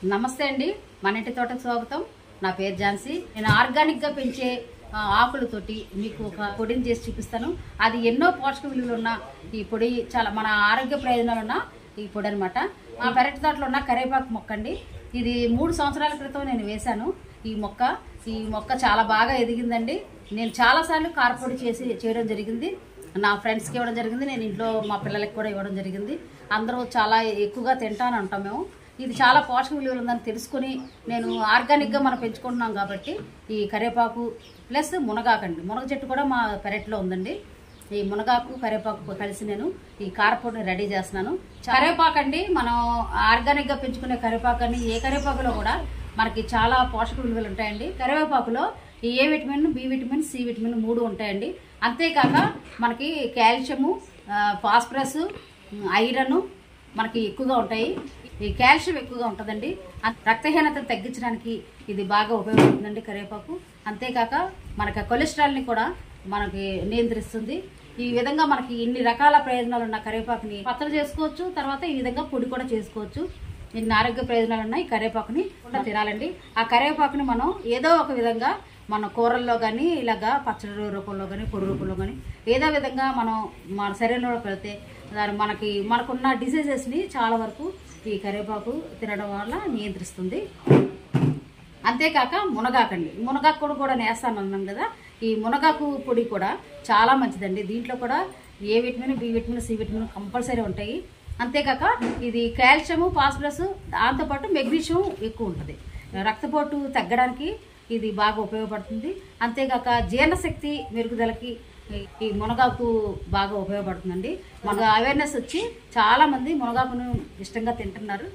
నమస్తే అండి మన ఇంటి తోటకు స్వాగతం నా పేరు ఝాన్సీ నేను ఆర్గానిక్ గా పెంచే ఆ, ఆకులతోటి మీకు ఒక పొడిని చేసి చూపిస్తాను అది ఎన్నో పోషక విలువలు ఉన్న ఈ పొడి చాలా మన ఆరోగ్య ప్రయోజనాలు ఉన్న ఈ పొడి అనమాట మా పెరటి తోటలో ఉన్న కరేపాకు మొక్క అండి ఇది మూడు సంవత్సరాల క్రితం నేను వేశాను ఈ మొక్క ఈ మొక్క చాలా బాగా ఎదిగిందండి నేను చాలాసార్లు కార్పొడి చేసి చేయడం జరిగింది నా ఫ్రెండ్స్కి ఇవ్వడం జరిగింది నేను ఇంట్లో మా పిల్లలకి కూడా ఇవ్వడం జరిగింది అందరూ చాలా ఎక్కువగా తింటాను అంటాం మేము ఇది చాలా పోషక విలువలు ఉందని తెలుసుకుని నేను ఆర్గానిక్గా మనం పెంచుకుంటున్నాం కాబట్టి ఈ కరివేపాకు ప్లస్ మునగాకండి మునగ చెట్టు కూడా మా పెరట్లో ఉందండి ఈ మునగాకు కరివేపాకు కలిసి నేను ఈ కారపొడిని రెడీ చేస్తున్నాను కరివేపాకు అండి మనం ఆర్గానిక్గా పెంచుకునే కరివేపాకు అని ఏ కరివేపాకులో కూడా మనకి చాలా పోషక విలువలు ఉంటాయండి కరివేపాకులో ఈ A vitamin B vitamin C vitamin మూడు ఉంటాయండి అంతేకాక మనకి కాల్షియము ఆ, ఫాస్ఫరస్ ఐరన్ మనకి ఎక్కువగా ఉంటాయి ఈ కాల్షియం ఎక్కువగా ఉంటుందండి అ- రక్తహీనత తగ్గించడానికి ఇది బాగా ఉపయోగపడుతుందండి కరివేపాకు అంతేకాక మనకి కొలెస్ట్రాల్ని కూడా మనకి నియంత్రిస్తుంది ఈ విధంగా మనకి ఇన్ని రకాల ప్రయోజనాలు ఉన్న కరివేపాకుని పచ్చడి చేసుకోవచ్చు తర్వాత ఈ విధంగా పొడి కూడా చేసుకోవచ్చు ఇన్ని ఆరోగ్య ప్రయోజనాలు ఉన్నాయి ఈ కరివేపాకుని కూడా తినాలండి ఆ కరివేపాకుని మనం ఏదో ఒక విధంగా మన కూరల్లో కానీ ఇలాగా పచ్చడి రూపంలో కానీ పొడి రూపంలో కానీ ఏదో విధంగా మనం మన శరీరంలో పెడితే దాని మనకి మనకున్న డిసీజెస్ని చాలా వరకు ఈ కరివేపాకు తినడం వల్ల నియంత్రిస్తుంది అంతేకాక మునగాకండి మునగాకు కూడా కూడా నేస్తాను అన్నాను కదా ఈ మునగాకు పొడి కూడా చాలా మంచిదండి దీంట్లో కూడా A vitamin B vitamin C vitamin compulsory ఉంటాయి అంతేకాక ఇది కాల్షియము ఫాస్ఫరస్ దాంతోపాటు మెగ్నీషియం ఎక్కువ ఉంటుంది రక్తపోటు తగ్గడానికి ఇది బాగా ఉపయోగపడుతుంది అంతేకాక జీర్ణశక్తి మెరుగుదలకి ఈ- ఈ మునగాకు బాగా ఉపయోగపడుతుందండి మన అవేర్నెస్ వచ్చి చాలా మంది మునగాకును ఇష్టంగా తింటున్నారు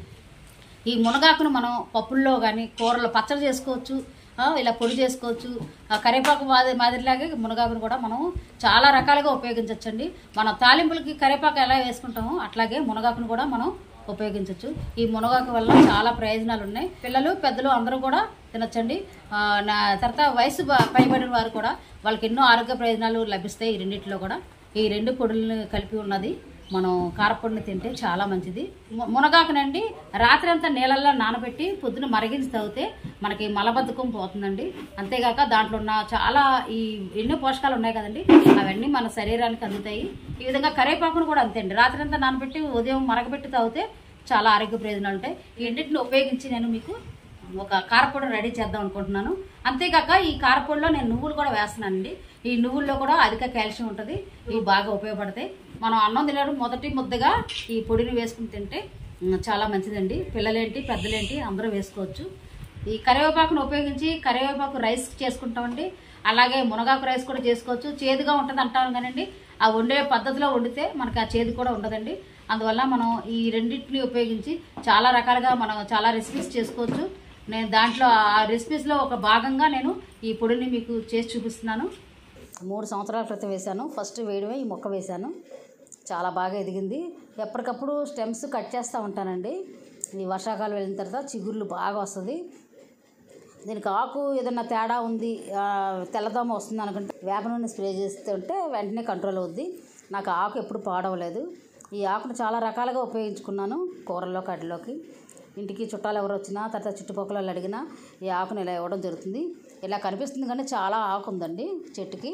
ఈ మునగాకును మనం పప్పుల్లో కానీ కూరలో పచ్చడి చేసుకోవచ్చు ఆ, ఇలా పొడి చేసుకోవచ్చు ఆ, కరివేపాకు మాదిరి మాదిరిలాగే మునగాకును కూడా మనం చాలా రకాలుగా ఉపయోగించవచ్చండి మనం తాలింపులకి కరివేపాకు ఎలా వేసుకుంటామో అట్లాగే మునగాకును కూడా మనం ఉపయోగించవచ్చు ఈ మునగాకు వల్ల చాలా ప్రయోజనాలు ఉన్నాయి పిల్లలు పెద్దలు అందరూ కూడా తినొచ్చండి ఆ, నా తర్వాత వయసు బ- పైబడిన వారు కూడా వాళ్ళకి ఎన్నో ఆరోగ్య ప్రయోజనాలు లభిస్తాయి ఈ రెండిట్లో కూడా ఈ రెండు పొడులను కలిపి ఉన్నది మనం కారపొడిని తింటే చాలా మంచిది ము- మునగాకునండి రాత్రి అంతా నీళ్ళల్లో నానబెట్టి పొద్దున మరిగించి తాగితే మనకి మలబద్ధకం పోతుందండి అంతేగాక దాంట్లో ఉన్న చాలా ఈ ఎన్నో పోషకాలు ఉన్నాయి కదండి అవన్నీ మన శరీరానికి అందుతాయి ఈ విధంగా కరివేపాకును కూడా అంతే అండి రాత్రి అంతా నానబెట్టి ఉదయం మరగబెట్టి తాగితే చాలా ఆరోగ్య ప్రయోజనాలు ఉంటాయి ఈ రెండింటిని ఉపయోగించి నేను మీకు ఒక కారపొడి రెడీ చేద్దాం అనుకుంటున్నాను అంతేకాక ఈ కారపొడిలో నేను నువ్వులు కూడా వేస్తున్నానండి ఈ నువ్వుల్లో కూడా అధిక కాల్షియం ఉంటుంది ఇవి బాగా ఉపయోగపడతాయి మనం అన్నం తినడం మొదటి ముద్దగా ఈ పొడిని వేసుకుని తింటే ఉమ్, చాలా మంచిదండి పిల్లలేంటి పెద్దలేంటి అందరూ వేసుకోవచ్చు ఈ కరివేపాకును ఉపయోగించి కరివేపాకు రైస్ చేసుకుంటామండి అలాగే మునగాకు రైస్ కూడా చేసుకోవచ్చు చేదుగా ఉంటుంది అంటాం కానండి ఆ వండే పద్ధతిలో వండితే మనకి ఆ చేదు కూడా ఉండదండి అందువల్ల మనం ఈ రెండింటిని ఉపయోగించి చాలా రకాలుగా మనం చాలా రెసిపీస్ చేసుకోవచ్చు నేను దాంట్లో ఆ రెసిపీస్లో ఒక భాగంగా నేను ఈ పొడిని మీకు చేసి చూపిస్తున్నాను మూడు సంవత్సరాల క్రితం వేశాను ఫస్ట్ వేయడమే ఈ మొక్క వేశాను చాలా బాగా ఎదిగింది ఎప్పటికప్పుడు స్టెమ్స్ కట్ చేస్తూ ఉంటానండి ఈ వర్షాకాలం వెళ్ళిన తర్వాత చిగుర్లు బాగా వస్తుంది దీనికి ఆకు ఏదన్నా తేడా ఉంది ఆ, తెల్లదోమ వస్తుంది అనుకుంటే వేప నూనె స్ప్రే చేస్తుంటే వెంటనే కంట్రోల్ అవుద్ది నాకు ఆకు ఎప్పుడు పాడవలేదు ఈ ఆకును చాలా రకాలుగా ఉపయోగించుకున్నాను కూరల్లో కడ్డలోకి ఇంటికి చుట్టాలు ఎవరు వచ్చినా తర్వాత చుట్టుపక్కల వాళ్ళు అడిగినా ఈ ఆకును ఇలా ఇవ్వడం జరుగుతుంది ఇలా కనిపిస్తుంది కానీ చాలా ఆకు ఉందండి చెట్టుకి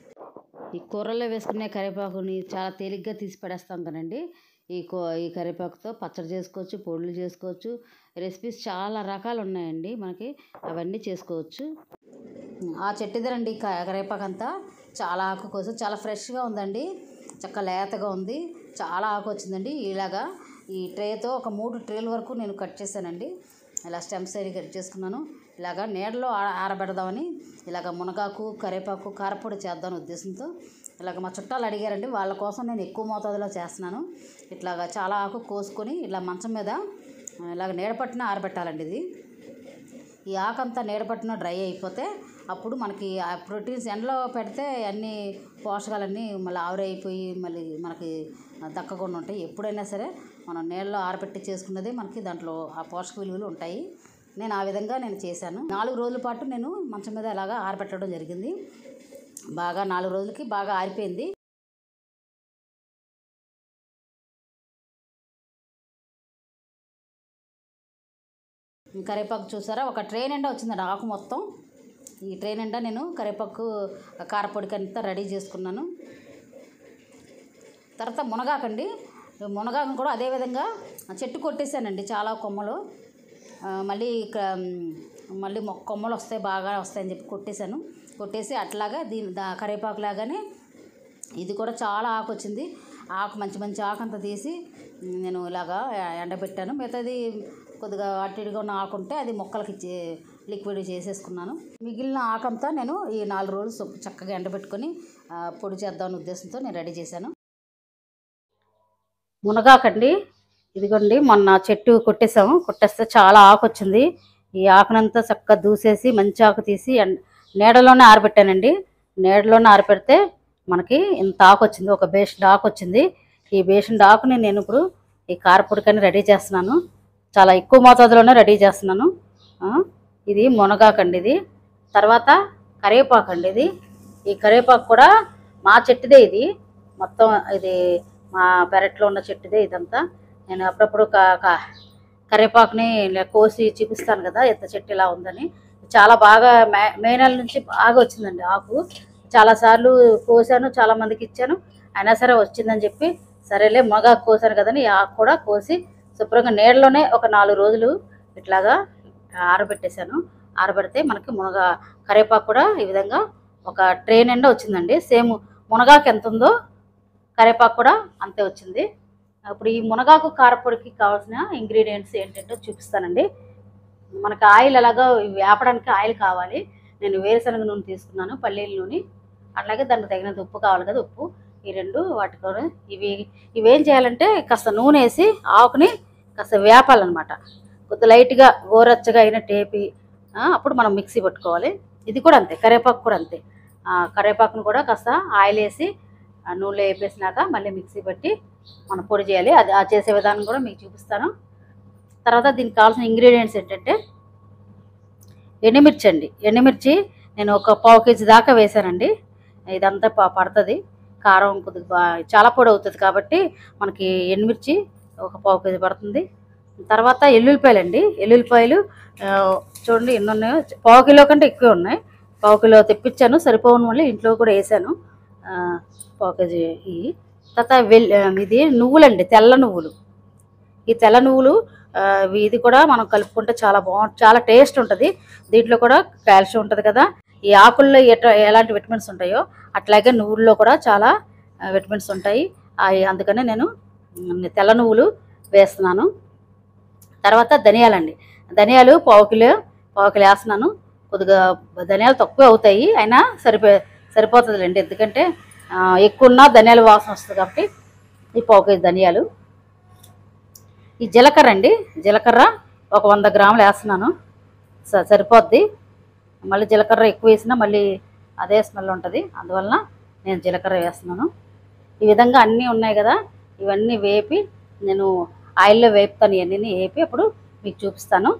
ఈ కూరల్లో వేసుకునే కరివేపాకుని చాలా తేలిగ్గా తీసి పడేస్తాం కదండి ఈ కో ఈ కరివేపాకుతో పచ్చడి చేసుకోవచ్చు పొడులు చేసుకోవచ్చు రెసిపీస్ చాలా రకాలు ఉన్నాయండి మనకి అవన్నీ చేసుకోవచ్చు ఆ చెట్టుదేనండి క- కరివేపాకు అంతా చాలా ఆకు కోసం చాలా ఫ్రెష్గా ఉందండి చక్క లేతగా ఉంది చాలా ఆకు వచ్చిందండి ఇలాగా ఈ ట్రేతో ఒక మూడు ట్రేల వరకు నేను కట్ చేశానండి ఇలా స్టెమ్స్ అన్ని కట్ చేసుకున్నాను ఇలాగా నీడలో ఆ- ఆరబెడదామని ఇలాగ మునగాకు కరివేపాకు కారపొడి చేద్దాం ఉద్దేశంతో ఇలాగ మా చుట్టాలు అడిగారండి వాళ్ళ కోసం నేను ఎక్కువ మోతాదులో చేస్తున్నాను ఇట్లాగా చాలా ఆకు కోసుకొని ఇలా మంచం మీద ఆ, ఇలాగ నీడ పట్టిన ఆరబెట్టాలండి ఇది ఈ ఆకంతా నీడపట్టిన డ్రై అయిపోతే అప్పుడు మనకి ఆ ప్రోటీన్స్ ఎండలో పెడితే అన్ని పోషకాలన్నీ మళ్ళీ ఆవిరైపోయి మళ్ళీ మనకి దక్కకుండా ఉంటాయి ఎప్పుడైనా సరే మనం నీళ్ళలో ఆరబెట్టి చేసుకున్నది మనకి దాంట్లో ఆ పోషక విలువలు ఉంటాయి నేను ఆ విధంగా నేను చేశాను నాలుగు రోజుల పాటు నేను మంచం మీద ఇలాగా ఆరబెట్టడం జరిగింది బాగా నాలుగు రోజులకి బాగా ఆరిపోయింది కరివేపాకు చూసారా ఒక ట్రే నిండా వచ్చిందండి ఆకు మొత్తం ఈ ట్రే నిండా నేను కరివేపాకు కారపొడికి అంతా రెడీ చేసుకున్నాను తర్వాత మునగాకండి మునగాకు కూడా అదేవిధంగా చెట్టు కొట్టేశానండి చాలా కొమ్మలు ఆ, మళ్ళీ ఇక్కడ మ్, మళ్ళీ మొక్క కొమ్మలు వస్తాయి బాగా వస్తాయని చెప్పి కొట్టేశాను కొట్టేసి అట్లాగా దీని దా కరివేపాకు లాగానే ఇది కూడా చాలా ఆకు వచ్చింది ఆకు మంచి మంచి ఆకు అంతా తీసి మ్, నేను ఇలాగా ఎండబెట్టాను మిగతాది కొద్దిగా అటు ఇటుగా ఉన్న ఆకు ఉంటే అది మొక్కలకి ఇచ్చి లిక్విడ్ చేసేసుకున్నాను మిగిలిన ఆకంతా నేను ఈ నాలుగు రోజులు చొప్- చక్కగా ఎండబెట్టుకొని ఆ, పొడి చేద్దామనే ఉద్దేశంతో నేను రెడీ చేశాను మునగాకండి ఇదిగోండి మొన్న చెట్టు కొట్టేసాము కొట్టేస్తే చాలా ఆకు వచ్చింది ఈ ఆకునంతా చక్కగా దూసేసి మంచి ఆకు తీసి ఎండ- నీడలోనే ఆరబెట్టానండి నీడలోనే ఆరబెడితే మనకి ఇంత ఆకు వచ్చింది ఒక బేషన్ ఆకు వచ్చింది ఈ బేషన్ ఆకుని నేను ఇప్పుడు ఈ కారపొడికని రెడీ చేస్తున్నాను చాలా ఎక్కువ మోతాదులోనే రెడీ చేస్తున్నాను ఆ, ఇది మునగాకండి ఇది తర్వాత కరివేపాకు అండి ఇది ఈ కరివేపాకు కూడా మా చెట్టుదే ఇది మొత్తం ఇది మా పెరట్లో ఉన్న చెట్టుదే ఇదంతా నేను అప్పుడప్పుడు క- క- కరివేపాకుని ఇలా కోసి చూపిస్తాను కదా ఎంత చెట్టు ఇలా ఉందని చాలా బాగా మే మే నెల నుంచి బాగా వచ్చిందండి ఆకు చాలాసార్లు కోసాను చాలా మందికి ఇచ్చాను అయినా సరే వచ్చిందని చెప్పి సరేలే మగ కోసాను కదని ఈ ఆకు కూడా కోసి శుభ్రంగా నీడలోనే ఒక నాలుగు రోజులు ఇట్లాగా ఆరబెట్టేశాను ఆరబెడితే మనకి మునగ కరివేపాకు కూడా ఈ విధంగా ఒక ట్రే నిండా వచ్చిందండి సేమ్ మునగాకు ఎంత ఉందో కరివేపాకు కూడా అంతే వచ్చింది ఇప్పుడు ఈ మునగాకు కారపొడికి కావాల్సిన ఇంగ్రీడియంట్స్ ఏంటంటే చూపిస్తానండి మనకి ఆయిల్ ఎలాగో వేపడానికి ఆయిల్ కావాలి నేను వేరుశనగ నూనె తీసుకున్నాను పల్లీల నూనె అట్లాగే దానికి తగినంత ఉప్పు కావాలి కదా ఉప్పు ఈ రెండు వాటితో ఇవి ఇవి ఏం చేయాలంటే కాస్త నూనె వేసి ఆకుని కాస్త వేపాలన్నమాట కొద్ది లైట్గా గోరచ్చగా అయిన టేపి ఆ, అప్పుడు మనం మిక్సీ పట్టుకోవాలి ఇది కూడా అంతే కరివేపాకు కూడా అంతే ఆ, కరివేపాకును కూడా కాస్త ఆయిల్ వేసి ఆ నూనెలో వేపేసినాక మళ్ళీ మిక్సీ పట్టి మనం పొడి చేయాలి అది ఆ చేసే విధానం కూడా మీకు చూపిస్తాను తర్వాత దీనికి కావాల్సిన ఇంగ్రీడియంట్స్ ఏంటంటే ఎండుమిర్చి అండి ఎండుమిర్చి నేను ఒక పావు కేజీ దాకా వేశానండి ఇదంతా ప- పడుతుంది కారం కొద్దిగా బా- చాలా పొడి అవుతుంది కాబట్టి మనకి ఎండుమిర్చి ఒక పావు కేజీ పడుతుంది తర్వాత ఎల్లుల్లిపాయలు అండి ఎల్లుల్లిపాయలు ఆ, చూడండి ఎన్ని ఉన్నాయో పావు కిలో కంటే ఎక్కువ ఉన్నాయి పావు కిలో తెప్పించాను సరిపోను మళ్ళీ ఇంట్లో కూడా వేసాను ఆ, పావు కేజీ ఇవి తర్వాత వెల్ ఆ, ఇది నువ్వులండి తెల్ల నువ్వులు ఈ తెల్ల నువ్వులు ఆ, ఇది కూడా మనం కలుపుకుంటే చాలా బాగుంటుంది చాలా టేస్ట్ ఉంటుంది దీంట్లో కూడా కాల్షియం ఉంటుంది కదా ఈ ఆకుల్లో ఎట ఎలాంటి విటమిన్స్ ఉంటాయో అట్లాగే నువ్వుల్లో కూడా చాలా ఆ, విటమిన్స్ ఉంటాయి ఆ, అందుకనే నేను మ్, తెల్ల నువ్వులు వేస్తున్నాను తర్వాత ధనియాలండి ధనియాలు పావు కిలో పావు కిలో వేస్తున్నాను కొద్దిగా ధనియాలు తక్కువ అవుతాయి అయినా సరిపో సరిపోతుందిలేండి ఎందుకంటే ఆ, ఎక్కువ ఉన్నా ధనియాల వాసన వస్తుంది కాబట్టి ఈ పావు కేజీ ధనియాలు ఈ జీలకర్ర అండి జీలకర్ర ఒక వంద గ్రాములు వేస్తున్నాను స- సరిపోద్ది మళ్ళీ జీలకర్ర ఎక్కువ వేసినా మళ్ళీ అదే స్మెల్ ఉంటుంది అందువలన నేను జీలకర్ర వేస్తున్నాను ఈ విధంగా అన్నీ ఉన్నాయి కదా ఇవన్నీ వేపి నేను ఆయిల్లో వేపుతాను ఇవన్నీ వేపి అప్పుడు మీకు చూపిస్తాను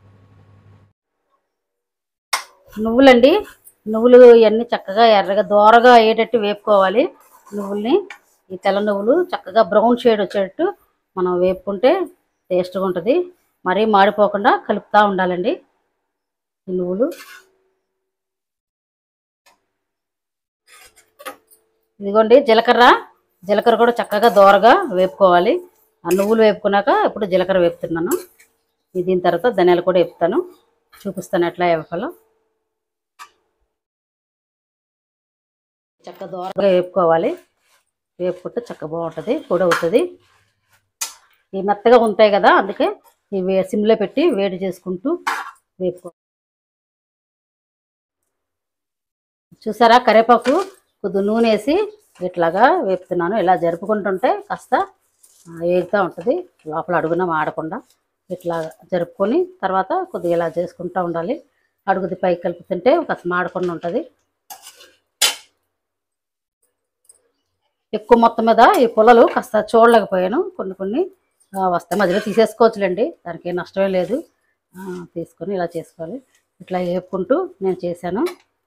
నువ్వులండి నువ్వులు ఇవన్నీ చక్కగా ఎర్రగా దోరగా అయ్యేటట్టు వేపుకోవాలి నువ్వుల్ని ఈ తెల్ల నువ్వులు చక్కగా బ్రౌన్ షేడ్ వచ్చేటట్టు మనం వేపుకుంటే టేస్ట్గా ఉంటుంది మరీ మాడిపోకుండా కలుపుతూ ఉండాలండి ఈ నువ్వులు ఇదిగోండి జీలకర్ర జీలకర్ర కూడా చక్కగా దోరగా వేపుకోవాలి ఆ నువ్వులు వేపుకున్నాక ఇప్పుడు జీలకర్ర వేపుతున్నాను ఇది దీని తర్వాత ధనియాలు కూడా వేపుతాను చూపిస్తాను ఎట్లా వేపాలో చక్క దోరగా వేపుకోవాలి వేపుకుంటే చక్క బాగుంటుంది పొడి అవుతుంది ఈ మెత్తగా ఉంటాయి కదా అందుకే ఇవి సిమ్లో పెట్టి వేడి చేసుకుంటూ వేపుకో చూసారా కరివేపాకు కొద్ది నూనె వేసి ఇట్లాగా వేపుతున్నాను ఇలా జరుపుకుంటుంటే కాస్త ఆ, వేగుతూ ఉంటుంది లోపల అడుగున మాడకుండా ఇట్లా జరుపుకొని తర్వాత కొద్దిగా ఇలా చేసుకుంటూ ఉండాలి అడుగుది పైకి కలుపుతుంటే కాస్త మాడకుండా ఉంటుంది ఎక్కువ మొత్తం మీద ఈ పుల్లలు కాస్త చూడలేకపోయాను కొన్ని కొన్ని ఆ, వస్తాయి మధ్యలో తీసేసుకోవచ్చులేండి దానికి ఏం నష్టమే లేదు ఆ, తీసుకొని ఇలా చేసుకోవాలి ఇట్లా వేపుకుంటూ నేను చేశాను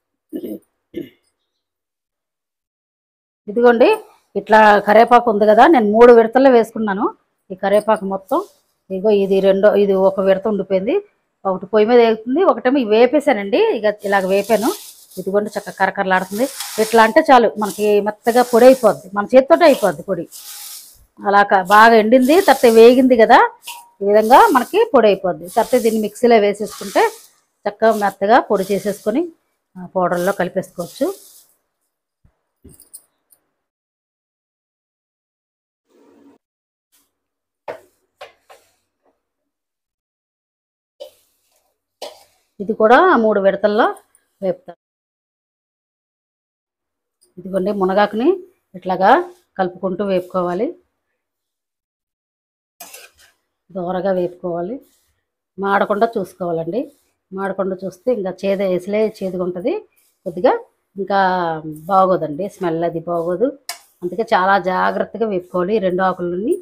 ఇదిగోండి ఇట్లా కరివేపాకు ఉంది కదా నేను మూడు విడతల్లో వేసుకున్నాను ఈ కరివేపాకు మొత్తం ఇదిగో ఇది రెండో ఇది ఒక విడత ఉండిపోయింది ఒకటి పొయ్యి మీద వేగుతుంది ఒకటేమో ఇవి వేపేసానండి ఇక ఇలాగ వేపాను ఇదిగోండి చక్కగా కరకరలాడుతుంది ఇట్లా అంటే చాలు మనకి మెత్తగా పొడి అయిపోద్ది మన చేతితోటే అయిపోద్ది పొడి అలా క- బాగా ఎండింది తర్వాత వేగింది కదా ఈ విధంగా మనకి పొడి అయిపోద్ది తర్వాత దీన్ని మిక్సీలో వేసేసుకుంటే చక్కగా మెత్తగా పొడి చేసేసుకొని ఆ పౌడర్లో కలిపేసుకోవచ్చు ఇది కూడా మూడు విడతల్లో వేపుతాను ఇదిగోండి మునగాకుని ఇట్లాగా కలుపుకుంటూ వేపుకోవాలి దోరగా వేపుకోవాలి మాడకుండా చూసుకోవాలండి మాడకుండా చూస్తే ఇంకా చేదు వేసలే చేదుగా ఉంటుంది కొద్దిగా ఇంకా బాగోదండి స్మెల్ అది బాగోదు అందుకే చాలా జాగ్రత్తగా వేపుకోవాలి ఈ రెండు ఆకులని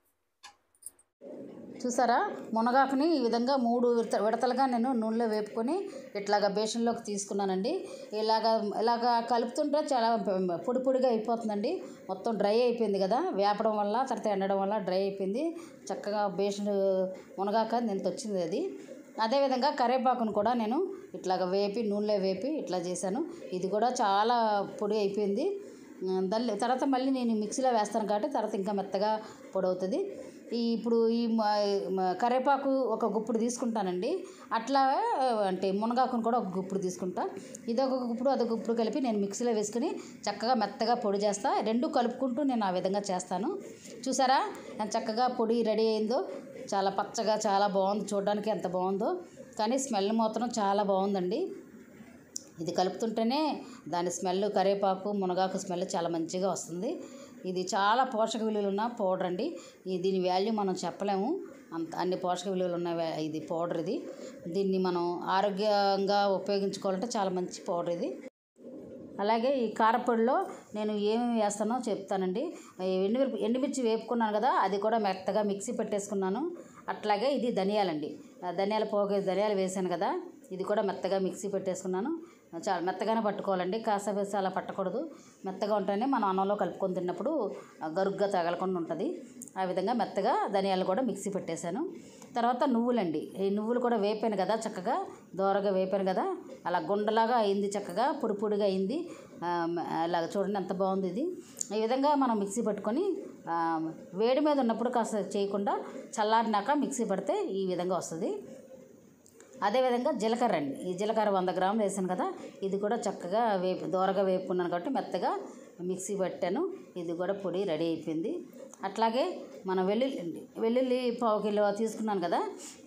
చూసారా మునగాకుని ఈ విధంగా మూడు విడత విడతలుగా నేను నూనెలో వేపుకొని ఇట్లాగా బేషన్లోకి తీసుకున్నానండి ఇలాగా ఇలాగా కలుపుతుంటే చాలా పొడి పొడిగా అయిపోతుందండి మొత్తం డ్రై అయిపోయింది కదా వేపడం వల్ల తర్వాత ఎండడం వల్ల డ్రై అయిపోయింది చక్కగా బేషన్ మునగాక నేను వచ్చింది అది అదేవిధంగా కరివేపాకును కూడా నేను ఇట్లాగా వేపి నూనెలో వేపి ఇట్లా చేశాను ఇది కూడా చాలా పొడి అయిపోయింది దాని తర్వాత మళ్ళీ నేను మిక్సీలో వేస్తాను కాబట్టి తర్వాత ఇంకా మెత్తగా పొడి అవుతుంది ఈ ఇప్పుడు ఈ మ- మ- కరివేపాకు ఒక గుప్పుడు తీసుకుంటానండి అట్లా అంటే మునగాకును కూడా ఒక గుప్పుడు తీసుకుంటా ఇదొక గుప్పుడు అదొక గుప్పుడు కలిపి నేను మిక్సీలో వేసుకుని చక్కగా మెత్తగా పొడి చేస్తా రెండు కలుపుకుంటూ నేను ఆ విధంగా చేస్తాను చూసారా ఎంత చక్కగా పొడి రెడీ అయిందో చాలా పచ్చగా చాలా బాగుంది చూడడానికి ఎంత బాగుందో కానీ స్మెల్ మాత్రం చాలా బాగుందండి ఇది కలుపుతుంటేనే దాని స్మెల్ కరివేపాకు మునగాకు స్మెల్ చాలా మంచిగా వస్తుంది ఇది చాలా పోషక విలువలు ఉన్న పౌడర్ అండి ఈ దీని వాల్యూ మనం చెప్పలేము అంత అన్ని పోషక విలువలు ఉన్న వా- ఇది పౌడర్ ఇది దీన్ని మనం ఆరోగ్యంగా ఉపయోగించుకోవాలంటే చాలా మంచి పౌడర్ ఇది అలాగే ఈ కారపొడిలో నేను ఏమేమి వేస్తానో చెప్తానండి ఈ ఎండుమిరప ఎండుమిర్చి వేపుకున్నాను కదా అది కూడా మెత్తగా మిక్సీ పెట్టేసుకున్నాను అట్లాగే ఇది ధనియాలండి ఆ ధనియాల పోగు ధనియాలు వేసాను కదా ఇది కూడా మెత్తగా మిక్సీ పెట్టేసుకున్నాను చాలా మెత్తగానే పట్టుకోవాలండి కాసవేసి అలా పట్టకూడదు మెత్తగా ఉంటేనే మనం అన్నంలో కలుపుకొని తిన్నప్పుడు ఆ, గరుగ్గా తగలకుండా ఉంటుంది ఆ విధంగా మెత్తగా ధనియాలు కూడా మిక్సీ పెట్టేశాను తర్వాత నువ్వులండి ఈ నువ్వులు కూడా వేపాను కదా చక్కగా దోరగా వేపాను కదా అలా గుండలాగా అయింది చక్కగా పొడి పొడిగా అయింది ఆ, మ- అలాగ చూడండి ఎంత బాగుంది ఇది ఈ విధంగా మనం మిక్సీ పట్టుకొని ఆ, వేడి మీద ఉన్నప్పుడు కాస్త చేయకుండా చల్లారినాక మిక్సీ పడితే ఈ విధంగా వస్తుంది అదేవిధంగా జీలకర్ర అండి ఈ జీలకర్ర వంద గ్రాములు వేసాను కదా ఇది కూడా చక్కగా వేపు దోరగా వేపుకున్నాను కాబట్టి మెత్తగా మిక్సీ పట్టాను ఇది కూడా పొడి రెడీ అయిపోయింది అట్లాగే మన వెల్లుల్లి అండి వెల్లుల్లి పావు కిలో తీసుకున్నాను కదా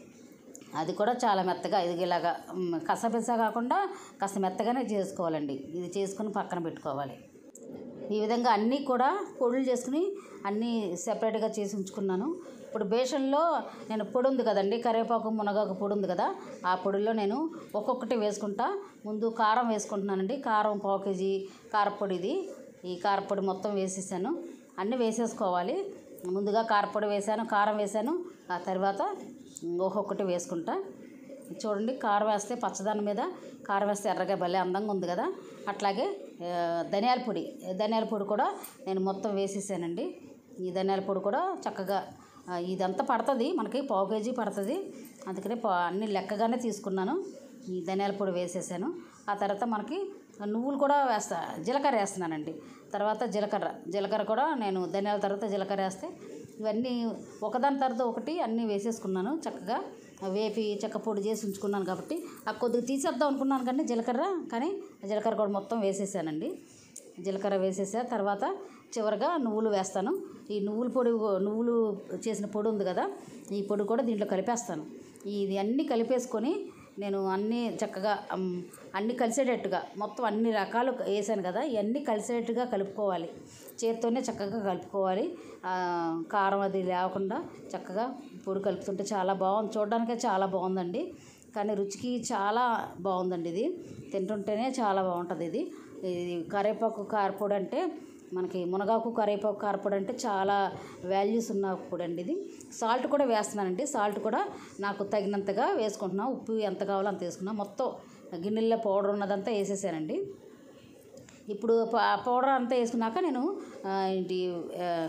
అది కూడా చాలా మెత్తగా ఇది ఇలాగా మ్, కసపిస కాకుండా కాస్త మెత్తగానే చేసుకోవాలండి ఇది చేసుకుని పక్కన పెట్టుకోవాలి ఈ విధంగా అన్నీ కూడా పొడులు చేసుకుని అన్నీ సెపరేట్గా చేసి ఉంచుకున్నాను ఇప్పుడు బేషన్లో నేను పొడి ఉంది కదండి కరివేపాకు మునగాకు పొడి ఉంది కదా ఆ పొడిలో నేను ఒక్కొక్కటి వేసుకుంటా ముందు కారం వేసుకుంటున్నానండి కారం పావు కేజీ కారపొడి ఇది ఈ కారపొడి మొత్తం వేసేసాను అన్నీ వేసేసుకోవాలి ముందుగా కారపొడి వేసాను కారం వేసాను ఆ తర్వాత ఒక్కొక్కటి వేసుకుంటా చూడండి కారం వేస్తే పచ్చదనం మీద కారం వేస్తే ఎర్రగా భలే అందంగా ఉంది కదా అట్లాగే ఆ, ధనియాల పొడి ధనియాల పొడి కూడా నేను మొత్తం వేసేసానండి ఈ ధనియాల పొడి కూడా చక్కగా ఆ, ఇదంతా పడుతుంది మనకి పావు కేజీ పడుతుంది అందుకనే పా అన్ని లెక్కగానే తీసుకున్నాను ఈ ధనియాల పొడి వేసేసాను ఆ తర్వాత మనకి నువ్వులు కూడా వేస్తా జీలకర్ర వేస్తున్నానండి తర్వాత జీలకర్ర జీలకర్ర కూడా నేను ధనియాల తర్వాత జీలకర్ర వేస్తే ఇవన్నీ ఒకదాని తర్వాత ఒకటి అన్నీ వేసేసుకున్నాను చక్కగా వేపి చెక్క పొడి చేసి ఉంచుకున్నాను కాబట్టి ఆ కొద్దిగా తీసేద్దాం అనుకున్నాను కానీ జీలకర్ర కానీ జీలకర్ర కూడా మొత్తం వేసేసానండి జీలకర్ర వేసేసా తర్వాత చివరగా నువ్వులు వేస్తాను ఈ నువ్వుల పొడి కూ- నువ్వులు చేసిన పొడి ఉంది కదా ఈ పొడి కూడా దీంట్లో కలిపేస్తాను ఇది అన్నీ కలిపేసుకొని నేను అన్నీ చక్కగా అమ్, అన్నీ కలిసేటట్టుగా మొత్తం అన్ని రకాలు వేసాను కదా ఇవన్నీ కలిసేటట్టుగా కలుపుకోవాలి చేత్తోనే చక్కగా కలుపుకోవాలి ఆ, కారం అది లేకుండా చక్కగా పొడి కలుపుతుంటే చాలా బాగుంది చూడడానికే చాలా బాగుందండి కానీ రుచికి చాలా బాగుందండి ఇది తింటుంటేనే చాలా బాగుంటుంది ఇది ఇది కరివేపాకు కారపొడి అంటే మనకి మునగాకు కరివేపాకు కారపొడి అంటే చాలా వాల్యూస్ ఉన్న పొడి అండి ఇది సాల్ట్ కూడా వేస్తున్నానండి సాల్ట్ కూడా నాకు తగినంతగా వేసుకుంటున్నాను ఉప్పు ఎంత కావాలో అంత వేసుకున్నాను మొత్తం గిన్నెల్లో పౌడర్ ఉన్నదంతా వేసేసానండి ఇప్పుడు ప- పౌడర్ అంతా వేసుకున్నాక నేను ఆ, ఏంటి ఆ,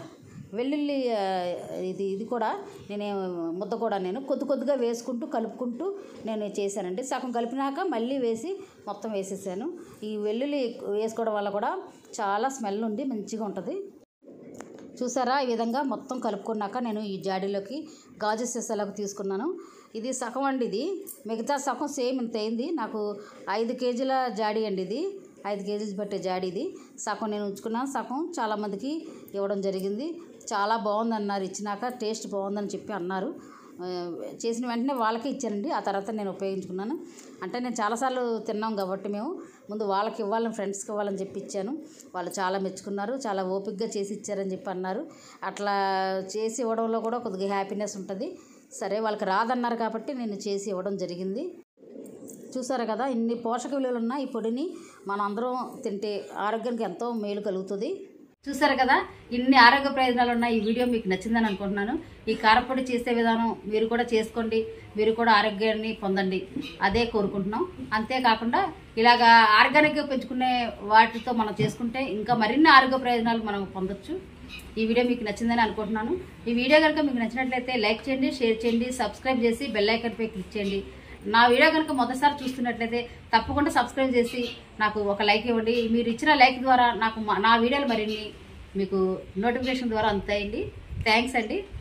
వెల్లుల్లి ఆ, ఇది ఇది కూడా నేను ముద్ద కూడా నేను కొద్ది కొద్దిగా వేసుకుంటూ కలుపుకుంటూ నేను చేశానండి సగం కలిపినాక మళ్ళీ వేసి మొత్తం వేసేసాను ఈ వెల్లుల్లి వేసుకోవడం వల్ల కూడా చాలా స్మెల్ ఉంది మంచిగా ఉంటుంది చూసారా ఈ విధంగా మొత్తం కలుపుకున్నాక నేను ఈ జాడీలోకి గాజు సీసాలకు తీసుకున్నాను ఇది సగం అండి ఇది మిగతా సగం సేమ్ ఇంత అయింది నాకు ఐదు కేజీల జాడీ అండి ఇది ఐదు కేజీస్ పట్టే జాడీ ఇది సగం నేను ఉంచుకున్నాను సగం చాలామందికి ఇవ్వడం జరిగింది చాలా బాగుంది అన్నారు ఇచ్చినాక టేస్ట్ బాగుందని చెప్పి అన్నారు ఆ, చేసిన వెంటనే వాళ్ళకే ఇచ్చానండి ఆ తర్వాత నేను ఉపయోగించుకున్నాను అంటే నేను చాలాసార్లు తిన్నాం కాబట్టి మేము ముందు వాళ్ళకి ఇవ్వాలని ఫ్రెండ్స్కి ఇవ్వాలని చెప్పి ఇచ్చాను వాళ్ళు చాలా మెచ్చుకున్నారు చాలా ఓపిక్గా చేసి ఇచ్చారని చెప్పి అన్నారు అట్లా చేసి ఇవ్వడంలో కూడా కొద్దిగా హ్యాపీనెస్ ఉంటుంది సరే వాళ్ళకి రాదన్నారు కాబట్టి నేను చేసి ఇవ్వడం జరిగింది చూసారు కదా ఇన్ని పోషక విలువలు ఉన్న ఈ పొడిని మనం అందరం తింటే ఆరోగ్యానికి ఎంతో మేలు కలుగుతుంది చూసారు కదా ఇన్ని ఆరోగ్య ప్రయోజనాలు ఉన్న ఈ వీడియో మీకు నచ్చిందని అనుకుంటున్నాను ఈ కారపొడి చేసే విధానం మీరు కూడా చేసుకోండి మీరు కూడా ఆరోగ్యాన్ని పొందండి అదే కోరుకుంటున్నాం అంతేకాకుండా ఇలాగా ఆర్గానిక్గా పెంచుకునే వాటితో మనం చేసుకుంటే ఇంకా మరిన్ని ఆరోగ్య ప్రయోజనాలు మనం పొందొచ్చు ఈ వీడియో మీకు నచ్చిందని అనుకుంటున్నాను ఈ వీడియో కనుక మీకు నచ్చినట్లయితే లైక్ చేయండి షేర్ చేయండి సబ్స్క్రైబ్ చేసి బెల్ ఐకన్పై క్లిక్ చేయండి నా వీడియో కనుక మొదటిసారి చూస్తున్నట్లయితే తప్పకుండా సబ్స్క్రైబ్ చేసి నాకు ఒక లైక్ ఇవ్వండి మీరు ఇచ్చిన లైక్ ద్వారా నాకు మా- నా వీడియోలు మరిన్ని మీకు నోటిఫికేషన్ ద్వారా అందుతాయండి థ్యాంక్స్ అండి